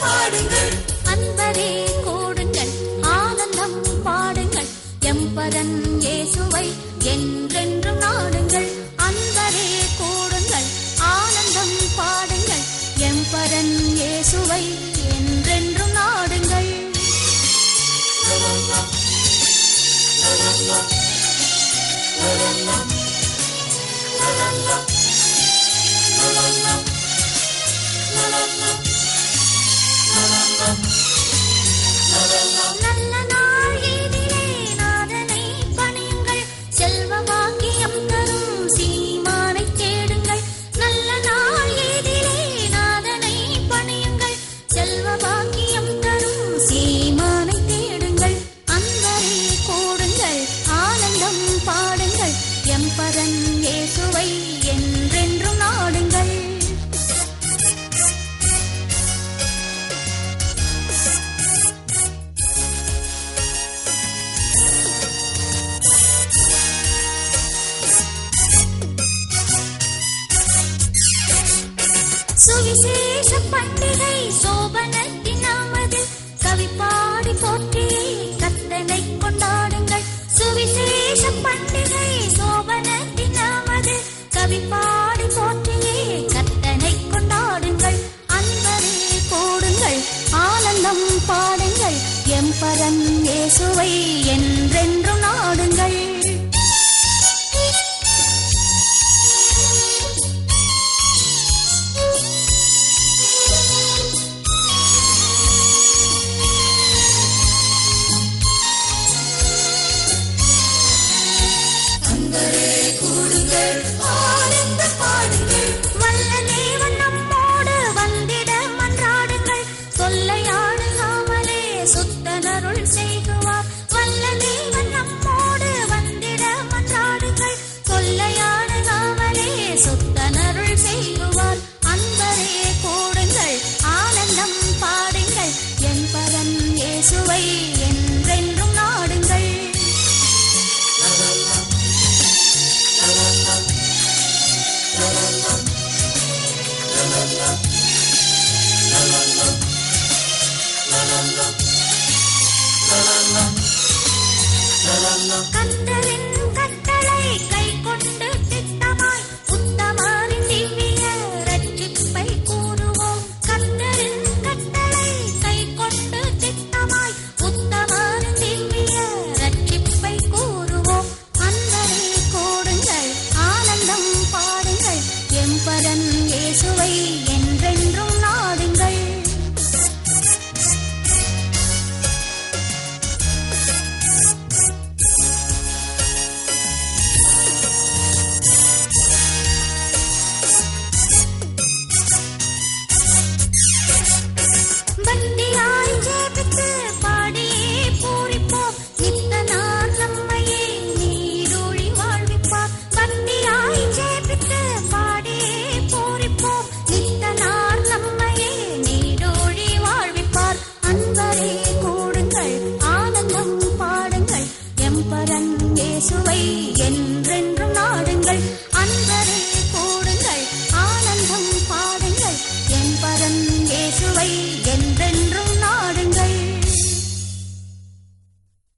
பாடுங்கள் அன்பரே கூடுங்கள் ஆனந்தம் பாடுங்கள் எம்பரன் இயேசுவை என்றென்றும் நாடுங்கள் அன்பரே கூடுங்கள் ஆனந்தம் பாடுங்கள் எம்பரன் இயேசுவை என்றென்றும் நாடுங்கள் நல்ல நாள் இதிலே நாதனை பணியுங்கள் செல்வ பாக்கியம் தரும் சீமானை தேடுங்கள் நல்ல நாள் இதிலே நாதனை பணியுங்கள் செல்வ பாக்கியம் தரும் சீமானை தேடுங்கள் அன்பரே கூடுங்கள் ஆனந்தம் பாடுங்கள் எம்பரன் இயேசுவை என்றென்றும் நாடுங்கள் சுவிசேஷ பண்டிகை சோபனத்தின் நாமதில் கவி பாடி போற்றி கத்தனை கொண்டாடுங்கள் சுவிசேஷ பண்டிகை சோபனத்தின் நாமதில் கவி பாடி